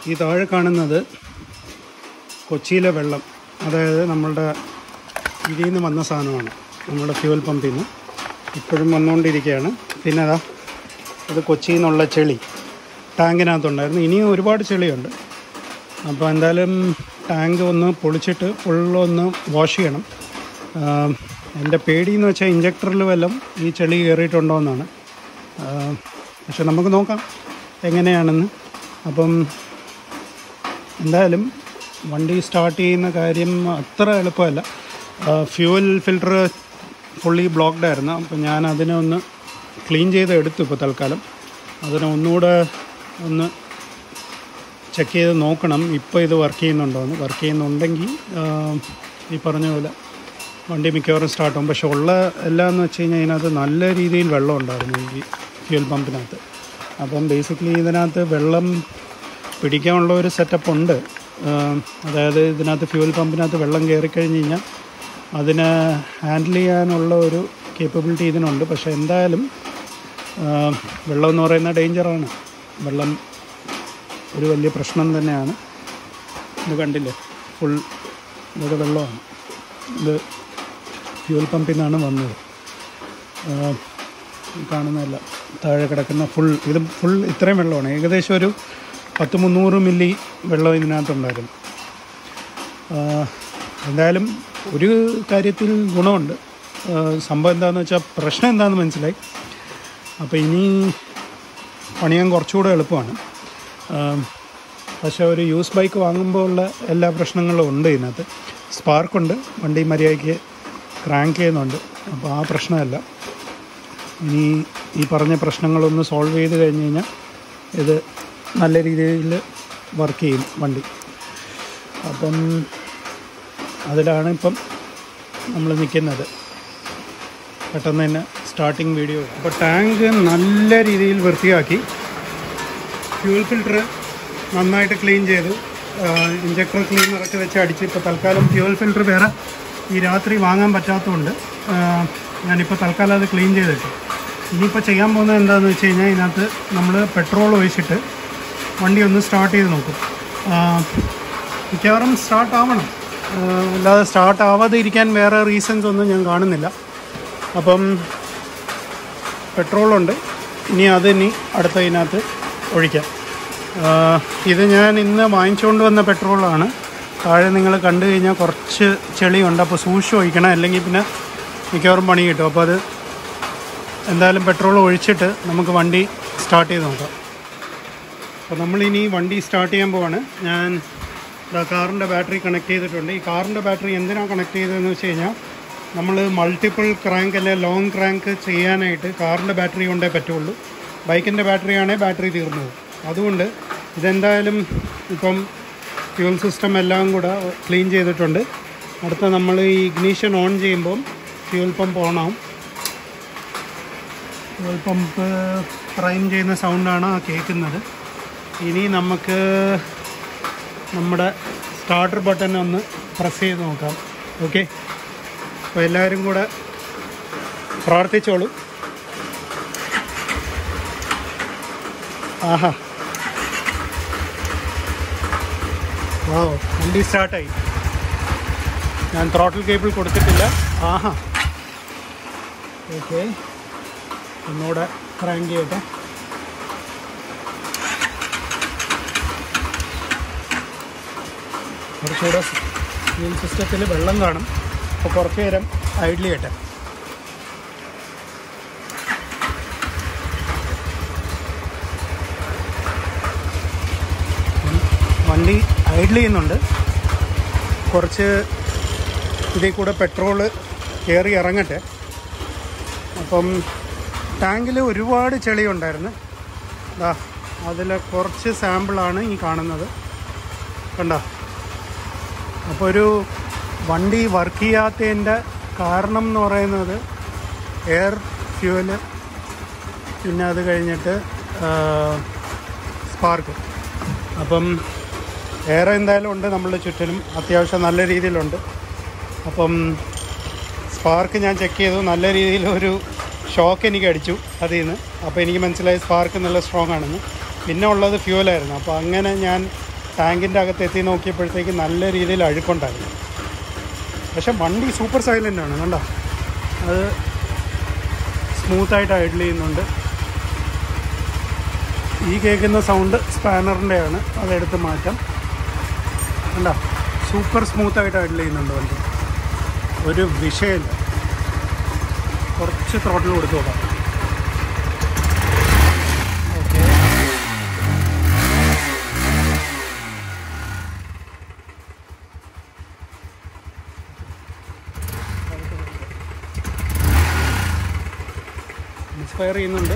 ഈ താഴെ കാണുന്നത് കൊച്ചിയിലെ വെള്ളം അതായത് നമ്മളുടെ ഇതിൽ നിന്ന് വന്ന സാധനമാണ് നമ്മുടെ ഫ്യൂവൽ പമ്പിൽ നിന്ന് ഇപ്പോഴും വന്നുകൊണ്ടിരിക്കുകയാണ് പിന്നെ അതാ ഇത് കൊച്ചിയിൽ നിന്നുള്ള ചെളി ടാങ്കിനകത്തുണ്ടായിരുന്നു ഇനിയും ഒരുപാട് ചെളിയുണ്ട് അപ്പോൾ എന്തായാലും ടാങ്ക് ഒന്ന് പൊളിച്ചിട്ട് ഫുള്ളൊന്ന് വാഷ് ചെയ്യണം ആം, എൻ്റെ പേടി എന്ന് വെച്ചാൽ ഇഞ്ചക്ടറിൽ വല്ലതും ഈ ചെളി കയറിയിട്ടുണ്ടോ എന്നാണ് ആം, പക്ഷെ നമുക്ക് നോക്കാം എങ്ങനെയാണെന്ന് അപ്പം എന്തായാലും വണ്ടി സ്റ്റാർട്ട് ചെയ്യുന്ന കാര്യം അത്ര എളുപ്പമല്ല ഫ്യൂവൽ ഫിൽട്ടർ ഫുള്ളി ബ്ലോക്ക്ഡ് ആയിരുന്നു അപ്പോൾ ഞാൻ അതിനെ ഒന്ന് ക്ലീൻ ചെയ്ത് എടുത്തു ഇപ്പോൾ തൽക്കാലം അതിനെ ഒന്നുകൂടെ ഒന്ന് ചെക്ക് ചെയ്ത് നോക്കണം ഇപ്പോൾ ഇത് വർക്ക് ചെയ്യുന്നുണ്ടോ എന്ന് വർക്ക് ചെയ്യുന്നുണ്ടെങ്കിൽ ആം, ഈ പറഞ്ഞ പോലെ വണ്ടി മിക്കവാറും സ്റ്റാർട്ട് ആകും പക്ഷെ ഉള്ള എല്ലാം എന്ന് വെച്ച് കഴിഞ്ഞാൽ ഇതിനകത്ത് നല്ല രീതിയിൽ വെള്ളം ഉണ്ടായിരുന്നു ഈ ഫ്യൂൽ പമ്പിനകത്ത് അപ്പം ബേസിക്കലി ഇതിനകത്ത് വെള്ളം പിടിക്കാനുള്ള ഒരു സെറ്റപ്പ് ഉണ്ട് ആം, അതായത് ഇതിനകത്ത് ഫ്യൂൽ പമ്പിനകത്ത് വെള്ളം കയറിക്കഴിഞ്ഞ് കഴിഞ്ഞാൽ അതിനെ ഹാൻഡിൽ ചെയ്യാനുള്ള ഒരു കേപ്പബിലിറ്റി ഇതിനുണ്ട് പക്ഷേ എന്തായാലും ആം, വെള്ളം എന്ന് പറയുന്ന ഡേഞ്ചറാണ് വെള്ളം ഒരു വലിയ പ്രശ്നം തന്നെയാണ് ഇത് കണ്ടില്ലേ ഫുൾ ഇതൊക്കെ വെള്ളമാണ് ഇത് ഫ്യൂൽ പമ്പിൽ നിന്നാണ് വന്നത് ആ, ഈ കാണുന്നതല്ല താഴെ കിടക്കുന്ന ഫുൾ ഇത് ഫുൾ ഇത്രയും വെള്ളമാണ് ഏകദേശം ഒരു പത്ത് മുന്നൂറ് മില്ലി വെള്ളം ഇതിനകത്തുണ്ടായിരുന്നു ആ, എന്തായാലും ഒരു കാര്യത്തിൽ ഗുണമുണ്ട് ആ, സംഭവം എന്താണെന്ന് വെച്ചാൽ പ്രശ്നം എന്താണെന്ന് മനസ്സിലായി അപ്പോൾ ഇനി പണിയാൻ കുറച്ചുകൂടെ എളുപ്പമാണ് ആം, പക്ഷേ ഒരു യൂസ് ബൈക്ക് വാങ്ങുമ്പോൾ ഉള്ള എല്ലാ പ്രശ്നങ്ങളും ഉണ്ട് ഇതിനകത്ത് സ്പാർക്കുണ്ട് വണ്ടി മര്യാദയ്ക്ക് ക്രാങ്ക് ചെയ്യുന്നുണ്ട് അപ്പോൾ ആ പ്രശ്നമല്ല ഇനി ഈ പറഞ്ഞ പ്രശ്നങ്ങളൊന്ന് സോൾവ് ചെയ്ത് കഴിഞ്ഞ് കഴിഞ്ഞാൽ ഇത് നല്ല രീതിയിൽ വർക്ക് ചെയ്യും വണ്ടി അപ്പം അതിലാണ് ഇപ്പം നമ്മൾ നിൽക്കുന്നത് പെട്ടെന്ന് തന്നെ സ്റ്റാർട്ടിങ് വീഡിയോ അപ്പോൾ ടാങ്ക് നല്ല രീതിയിൽ വൃത്തിയാക്കി ഫ്യൂൽ ഫിൽറ്റർ നന്നായിട്ട് ക്ലീൻ ചെയ്തു ഇഞ്ചക്ടർ ക്ലീനറൊക്കെ വെച്ച് അടിച്ച് ഇപ്പോൾ തൽക്കാലം ഫ്യൂൽ ഫിൽറ്റർ വേറെ ഈ രാത്രി വാങ്ങാൻ പറ്റാത്തതുകൊണ്ട് ആ, ഞാനിപ്പോൾ തൽക്കാലം അത് ക്ലീൻ ചെയ്തിട്ടു ഇനിയിപ്പോൾ ചെയ്യാൻ പോകുന്നത് എന്താണെന്ന് വെച്ച് കഴിഞ്ഞാൽ ഇതിനകത്ത് നമ്മൾ പെട്രോൾ ഒഴിച്ചിട്ട് വണ്ടി ഒന്ന് സ്റ്റാർട്ട് ചെയ്ത് നോക്കും ആ, മിക്കവാറും സ്റ്റാർട്ട് ആവണം ആ, അല്ലാതെ സ്റ്റാർട്ട് ആവാതെ ഇരിക്കാൻ വേറെ റീസൺസ് ഒന്നും ഞാൻ കാണുന്നില്ല അപ്പം പെട്രോളുണ്ട് ഇനി അത് ഇനി അടുത്ത ഇതിനകത്ത് ഒഴിക്കാം ആ, ഇത് ഞാൻ ഇന്ന് വാങ്ങിച്ചുകൊണ്ട് വന്ന പെട്രോളാണ് താഴെ നിങ്ങൾ കണ്ടു കഴിഞ്ഞാൽ കുറച്ച് ചെളിയുണ്ട് അപ്പോൾ സൂക്ഷിച്ച് ഒഴിക്കണം അല്ലെങ്കിൽ പിന്നെ മിക്കവാറും പണി കിട്ടും അപ്പോൾ അത് എന്തായാലും പെട്രോൾ ഒഴിച്ചിട്ട് നമുക്ക് വണ്ടി സ്റ്റാർട്ട് ചെയ്ത് നോക്കാം അപ്പോൾ നമ്മളിനി വണ്ടി സ്റ്റാർട്ട് ചെയ്യാൻ പോവാണ് ഞാൻ ദാ കാറിൻ്റെ ബാറ്ററി കണക്ട് ചെയ്തിട്ടുണ്ട് ഈ കാറിൻ്റെ ബാറ്ററി എന്തിനാണ് കണക്ട് ചെയ്തതെന്ന് വെച്ച് കഴിഞ്ഞാൽ നമ്മൾ മൾട്ടിപ്പിൾ ക്രാങ്ക് അല്ലെ ലോങ് ക്രാങ്ക് ചെയ്യാനായിട്ട് കാറിൻ്റെ ബാറ്ററി കൊണ്ടേ പറ്റുള്ളൂ ബൈക്കിൻ്റെ ബാറ്ററി ആണെങ്കിൽ ബാറ്ററി തീർന്നു പോകും അതുകൊണ്ട് ഇതെന്തായാലും ഇപ്പം ഫ്യൂൽ സിസ്റ്റം എല്ലാം കൂടെ ക്ലീൻ ചെയ്തിട്ടുണ്ട് അടുത്ത നമ്മൾ ഈ ഇഗ്നീഷൻ ഓൺ ചെയ്യുമ്പം ഫ്യൂൽ പമ്പ് ഓൺ ആവും ഫ്യൂൽ പമ്പ് പ്രൈം ചെയ്യുന്ന സൗണ്ടാണ് ആ കേൾക്കുന്നത് ഇനി നമുക്ക് നമ്മുടെ സ്റ്റാർട്ടർ ബട്ടൺ ഒന്ന് പ്രസ് ചെയ്ത് നോക്കാം ഓക്കെ അപ്പോൾ എല്ലാവരും കൂടെ പ്രാർത്ഥിച്ചോളൂ ആഹാ വാവ് വണ്ടി സ്റ്റാർട്ടായി ഞാൻ ത്രോട്ടിൽ കേബിൾ കൊടുത്തിട്ടില്ല ആഹാ ഓക്കെ ഒന്നുകൂടെ ക്രാങ്ക് ചെയ്യട്ടെ കുറച്ചുകൂടെ ഫ്യൂൽ സിസ്റ്റത്തിൽ വെള്ളം കാണും അപ്പോൾ കുറച്ച് നേരം ഐഡിൽ ചെയ്യട്ടെ വണ്ടി ഐഡിൽ ചെയ്യുന്നുണ്ട് കുറച്ച് ഇതിൽ കൂടെ പെട്രോള് കയറി ഇറങ്ങട്ടെ അപ്പം ടാങ്കിൽ ഒരുപാട് ചെളി ഉണ്ടായിരുന്നു ദാ അതിൽ കുറച്ച് സാമ്പിളാണ് ഈ കാണുന്നത് കണ്ടോ അപ്പോൾ ഒരു വണ്ടി വർക്ക് ചെയ്യാത്തതിൻ്റെ കാരണം എന്ന് പറയുന്നത് എയർ ഫ്യൂവല് പിന്നെ അത് കഴിഞ്ഞിട്ട് സ്പാർക്ക് അപ്പം എയർ എന്തായാലും ഉണ്ട് നമ്മളുടെ ചുറ്റിനും അത്യാവശ്യം നല്ല രീതിയിലുണ്ട് അപ്പം സ്പാർക്ക് ഞാൻ ചെക്ക് ചെയ്തു നല്ല രീതിയിൽ ഒരു ഷോക്ക് എനിക്ക് അടിച്ചു അതിൽ നിന്ന് അപ്പോൾ എനിക്ക് മനസ്സിലായി സ്പാർക്ക് നല്ല സ്ട്രോങ് ആണെന്ന് പിന്നെ ഉള്ളത് ഫ്യൂവലായിരുന്നു അപ്പോൾ അങ്ങനെ ഞാൻ ടാങ്കിൻ്റെ അകത്ത് എത്തി നോക്കിയപ്പോഴത്തേക്ക് നല്ല രീതിയിൽ അഴുക്കുണ്ടായിരുന്നു പക്ഷെ വണ്ടി സൂപ്പർ സൈലൻ്റ് ആണ് കണ്ടോ അത് സ്മൂത്തായിട്ട് ഐഡിൽ ചെയ്യുന്നുണ്ട് ഈ കേൾക്കുന്ന സൗണ്ട് സ്പാനറിൻ്റെ ആണ് അതെടുത്ത് മാറ്റാം കണ്ടോ സൂപ്പർ സ്മൂത്തായിട്ട് ഐഡിൽ ചെയ്യുന്നുണ്ട് വണ്ടി ഒരു വിഷയമില്ല കുറച്ച് ത്രോട്ടിൽ കൊടുത്തു നോക്കാം ഓക്കെ ഇൻസ്പയർ ചെയ്യുന്നുണ്ട്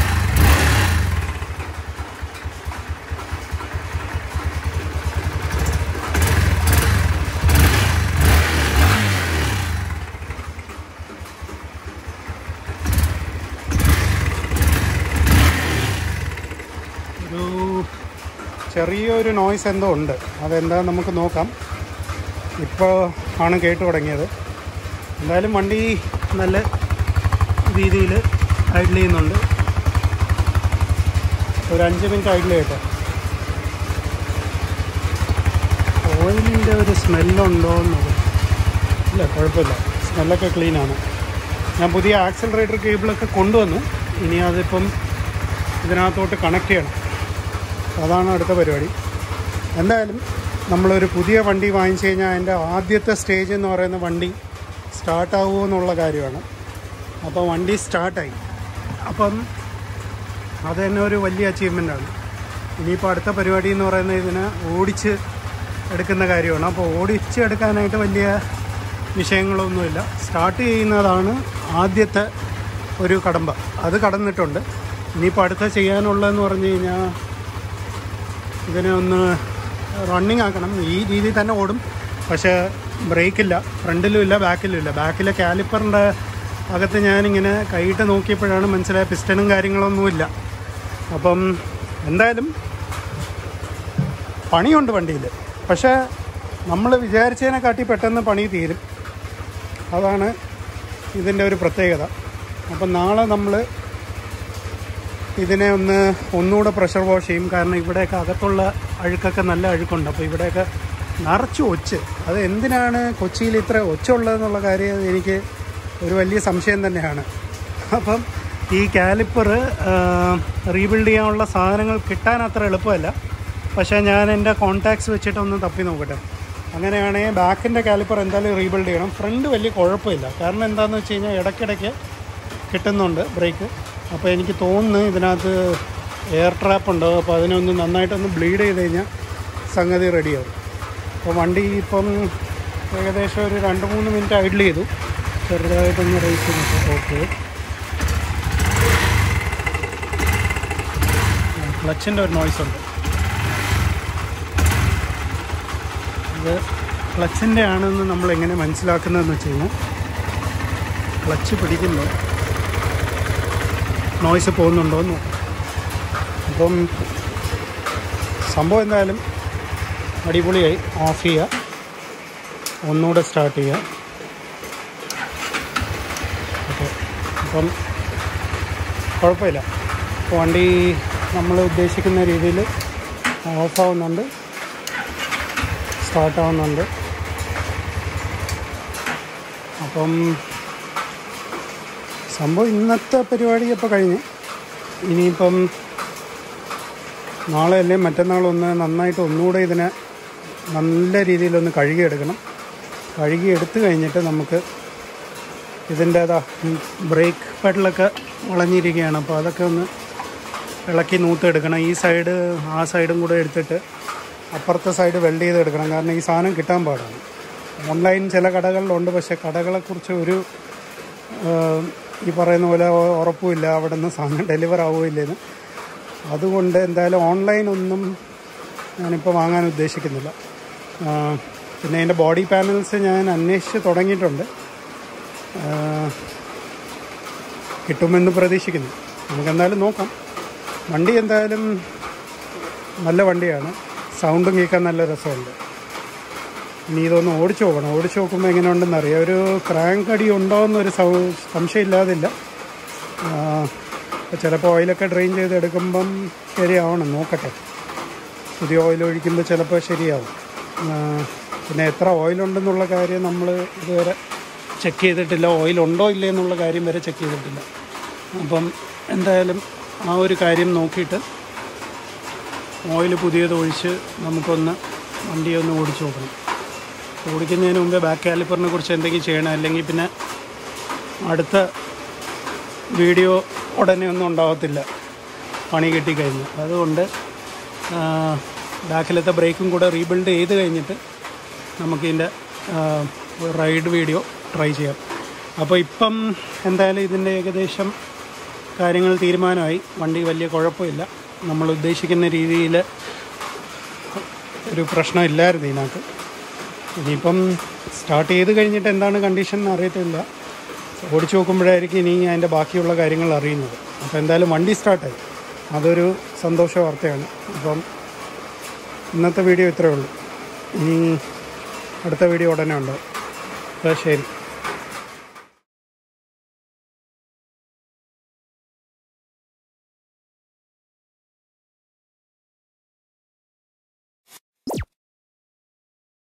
ഒരു ചെറിയൊരു നോയ്സ് എന്തോ ഉണ്ട് അതെന്താ നമുക്ക് നോക്കാം ഇപ്പോൾ ആണ് കേട്ടു തുടങ്ങിയത് എന്തായാലും വണ്ടി നല്ല രീതിയിൽ ഐഡിൽ ചെയ്യുന്നുണ്ട് ഒരു അഞ്ച് മിനിറ്റ് ഐഡിൽ ചെയ്യട്ടെ ഓയിലിൻ്റെ ഒരു സ്മെല്ലുണ്ടോ എന്ന് നോക്കാം. ഇല്ല കുഴപ്പമില്ല സ്മെല്ലൊക്കെ ക്ലീനാണ് ഞാൻ പുതിയ ആക്സിലറേറ്റർ കേബിളൊക്കെ കൊണ്ടുവന്നു ഇനി അതിപ്പം ഇതിനകത്തോട്ട് കണക്ട് ചെയ്യണം അതാണ് അടുത്ത പരിപാടി എന്തായാലും നമ്മളൊരു പുതിയ വണ്ടി വാങ്ങിച്ചു കഴിഞ്ഞാൽ അതിൻ്റെ ആദ്യത്തെ സ്റ്റേജ് എന്ന് പറയുന്ന വണ്ടി സ്റ്റാർട്ടാവുമോ എന്നുള്ള കാര്യമാണ് അപ്പോൾ വണ്ടി സ്റ്റാർട്ടായി അപ്പം അത് തന്നെ ഒരു വലിയ അച്ചീവ്മെൻ്റാണ് ഇനിയിപ്പോൾ അടുത്ത പരിപാടി എന്ന് പറയുന്നത് ഇതിനെ ഓടിച്ച് എടുക്കുന്ന കാര്യമാണ് അപ്പോൾ ഓടിച്ച് എടുക്കാനായിട്ട് വലിയ വിഷയങ്ങളൊന്നുമില്ല സ്റ്റാർട്ട് ചെയ്യുന്നതാണ് ആദ്യത്തെ ഒരു കടമ്പ അത് കടന്നിട്ടുണ്ട് ഇനിയിപ്പോൾ അടുത്ത ചെയ്യാനുള്ളതെന്ന് പറഞ്ഞു കഴിഞ്ഞാൽ ഇതിനെ ഒന്ന് റണ്ണിങ് ആക്കണം ഈ രീതിയിൽ തന്നെ ഓടും പക്ഷേ ബ്രേക്കില്ല ഫ്രണ്ടിലും ഇല്ല ബാക്കിലും ഇല്ല ബാക്കിലെ കാലിപ്പറിൻ്റെ അകത്ത് ഞാനിങ്ങനെ കൈയിട്ട് നോക്കിയപ്പോഴാണ് മനസ്സിലായ പിസ്റ്റണും കാര്യങ്ങളൊന്നുമില്ല അപ്പം എന്തായാലും പണിയുണ്ട് വണ്ടിയിൽ പക്ഷേ നമ്മൾ വിചാരിച്ചതിനെക്കാട്ടി പെട്ടെന്ന് പണി തീരും അതാണ് ഇതിൻ്റെ ഒരു പ്രത്യേകത അപ്പം നാളെ നമ്മൾ ഇതിനെ ഒന്ന് ഒന്നുകൂടെ പ്രഷർ വാഷ് ചെയ്യും കാരണം ഇവിടെയൊക്കെ അകത്തുള്ള അഴുക്കൊക്കെ നല്ല അഴുക്കുണ്ട് അപ്പോൾ ഇവിടെയൊക്കെ നിറച്ചു ഒച്ച് അത് എന്തിനാണ് കൊച്ചിയിൽ ഇത്ര ഒച്ചുള്ളതെന്നുള്ള കാര്യം എനിക്ക് ഒരു വലിയ സംശയം തന്നെയാണ് അപ്പം ഈ കാലിപ്പർ റീബിൽഡ് ചെയ്യാനുള്ള സാധനങ്ങൾ കിട്ടാൻ അത്ര എളുപ്പമല്ല പക്ഷേ ഞാൻ എൻ്റെ കോൺടാക്ട്സ് വെച്ചിട്ട് ഒന്ന് തപ്പി നോക്കട്ടെ അങ്ങനെയാണെങ്കിൽ ബാക്കിൻ്റെ കാലിപ്പർ എന്തായാലും റീബിൽഡ് ചെയ്യണം ഫ്രണ്ട് വലിയ കുഴപ്പമില്ല കാരണം എന്താണെന്ന് വെച്ച് കഴിഞ്ഞാൽ ഇടയ്ക്കിടയ്ക്ക് കിട്ടുന്നുണ്ട് ബ്രേക്ക് അപ്പോൾ എനിക്ക് തോന്നുന്നു ഇതിനകത്ത് എയർ ട്രാപ്പ് ഉണ്ട് അപ്പോൾ അതിനൊന്ന് നന്നായിട്ടൊന്ന് ബ്ലീഡ് ചെയ്ത് കഴിഞ്ഞാൽ സംഗതി റെഡിയാവും അപ്പോൾ വണ്ടി ഇപ്പം ഏകദേശം ഒരു രണ്ട് മൂന്ന് മിനിറ്റ് ഐഡിൽ ചെയ്തു ചെറുതായിട്ടൊന്ന് റേസ് ചെയ്തിട്ട് ഓക്കെ ക്ലച്ചിൻ്റെ ഒരു നോയ്സ് ഉണ്ട് ഇത് ക്ലച്ചിൻ്റെ ആണെന്ന് നമ്മൾ എങ്ങനെ മനസ്സിലാക്കുന്നതെന്ന് വെച്ച് കഴിഞ്ഞാൽ ക്ലച്ച് പിടിക്കുമ്പോൾ നോയ്സ് പോകുന്നുണ്ടോ എന്ന് നോക്കാം അപ്പം സംഭവം എന്തായാലും അടിപൊളിയായി ഓഫ് ചെയ്യുക ഒന്നുകൂടെ സ്റ്റാർട്ട് ചെയ്യുക ഓക്കെ അപ്പം കുഴപ്പമില്ല അപ്പോൾ വണ്ടി നമ്മൾ ഉദ്ദേശിക്കുന്ന രീതിയിൽ ഓഫ് ആവുന്നുണ്ട് സ്റ്റാർട്ട് ആവുന്നുണ്ട് അപ്പം സംഭവം ഇന്നത്തെ പരിപാടി ഇപ്പോൾ കഴിഞ്ഞ് ഇനിയിപ്പം നാളെ അല്ലേ മറ്റന്നാളൊന്ന് നന്നായിട്ട് ഒന്നുകൂടെ ഇതിനെ നല്ല രീതിയിലൊന്ന് കഴുകിയെടുക്കണം കഴുകി എടുത്തു കഴിഞ്ഞിട്ട് നമുക്ക് ഇതിൻ്റേതാ ബ്രേക്ക് പെഡലൊക്കെ വളഞ്ഞിരിക്കുകയാണ് അപ്പോൾ അതൊക്കെ ഒന്ന് ഇളക്കി നൂത്തെടുക്കണം ഈ സൈഡ് ആ സൈഡും കൂടെ എടുത്തിട്ട് അപ്പുറത്തെ സൈഡ് വെൽഡ് ചെയ്തെടുക്കണം കാരണം ഈ സാധനം കിട്ടാൻ പാടാണ് ഓൺലൈൻ ചില കടകളിലുണ്ട് പക്ഷേ കടകളെക്കുറിച്ച് ഒരു ആഹ്, ഈ പറയുന്ന പോലെ ഉ- ഉറപ്പുമില്ല അവിടെ നിന്ന് സാധനം ഡെലിവർ ആവുമില്ലെന്ന് അതുകൊണ്ട് എന്തായാലും ഓൺലൈൻ ഒന്നും ഞാനിപ്പോൾ വാങ്ങാൻ ഉദ്ദേശിക്കുന്നില്ല ആഹ്, പിന്നെ അതിൻ്റെ ബോഡി പാനൽസ് ഞാൻ അന്വേഷിച്ച് തുടങ്ങിയിട്ടുണ്ട് ആഹ്, കിട്ടുമെന്ന് പ്രതീക്ഷിക്കുന്നു നമുക്ക് എന്തായാലും നോക്കാം വണ്ടി എന്തായാലും നല്ല വണ്ടിയാണ് സൗണ്ടും കേൾക്കാൻ നല്ല രസമുണ്ട് ഇനി ഇതൊന്ന് ഓടിച്ചു നോക്കണം ഓടിച്ചു നോക്കുമ്പോൾ എങ്ങനെയുണ്ടെന്ന് അറിയാം ഒരു ക്രാങ്ക് അടി ഉണ്ടോ എന്നൊരു സൗ സംശയമില്ലാതില്ല ചിലപ്പോൾ ഓയിലൊക്കെ ഡ്രെയിൻ ചെയ്ത് എടുക്കുമ്പം ശരിയാവണം നോക്കട്ടെ പുതിയ ഓയിൽ ഒഴിക്കുമ്പോൾ ചിലപ്പോൾ ശരിയാവും ആ, പിന്നെ എത്ര ഓയിലുണ്ടെന്നുള്ള കാര്യം നമ്മൾ ഇതുവരെ ചെക്ക് ചെയ്തിട്ടില്ല ഓയിലുണ്ടോ ഇല്ലേ എന്നുള്ള കാര്യം വരെ ചെക്ക് ചെയ്തിട്ടില്ല അപ്പം എന്തായാലും ആ ഒരു കാര്യം നോക്കിയിട്ട് ഓയിൽ പുതിയത് ഒഴിച്ച് നമുക്കൊന്ന് വണ്ടി ഒന്ന് ഓടിച്ച് നോക്കണം ഓടിക്കുന്നതിന് മുമ്പേ ബാക്ക് കാലിപ്പറിനെ കുറിച്ച് എന്തെങ്കിലും ചെയ്യണം അല്ലെങ്കിൽ പിന്നെ അടുത്ത വീഡിയോ ഉടനെ ഒന്നും ഉണ്ടാകത്തില്ല പണി കിട്ടിക്കഴിഞ്ഞ് അതുകൊണ്ട് ആ, ബാക്കിലത്തെ ബ്രേക്കും കൂടെ റീബിൽഡ് ചെയ്ത് കഴിഞ്ഞിട്ട് നമുക്കിതിൻ്റെ റൈഡ് വീഡിയോ ട്രൈ ചെയ്യാം അപ്പോൾ ഇപ്പം എന്തായാലും ഇതിൻ്റെ ഏകദേശം കാര്യങ്ങൾ തീരുമാനമായി വണ്ടി വലിയ കുഴപ്പമില്ല നമ്മൾ ഉദ്ദേശിക്കുന്ന രീതിയിൽ ഒരു പ്രശ്നമില്ലായിരുന്നു ഇതിനകത്ത് ഇനിയിപ്പം സ്റ്റാർട്ട് ചെയ്ത് കഴിഞ്ഞിട്ട് എന്താണ് കണ്ടീഷൻ എന്ന് അറിയത്തില്ല ഓടിച്ചു നോക്കുമ്പോഴായിരിക്കും ഇനി അതിൻ്റെ ബാക്കിയുള്ള കാര്യങ്ങൾ അറിയുന്നത് അപ്പോൾ എന്തായാലും വണ്ടി സ്റ്റാർട്ടായി അതൊരു സന്തോഷ വാർത്തയാണ് അപ്പം ഇന്നത്തെ വീഡിയോ ഇത്രയേ ഉള്ളൂ ഇനി അടുത്ത വീഡിയോ ഉടനെ ഉണ്ടാവും അപ്പോൾ ശരി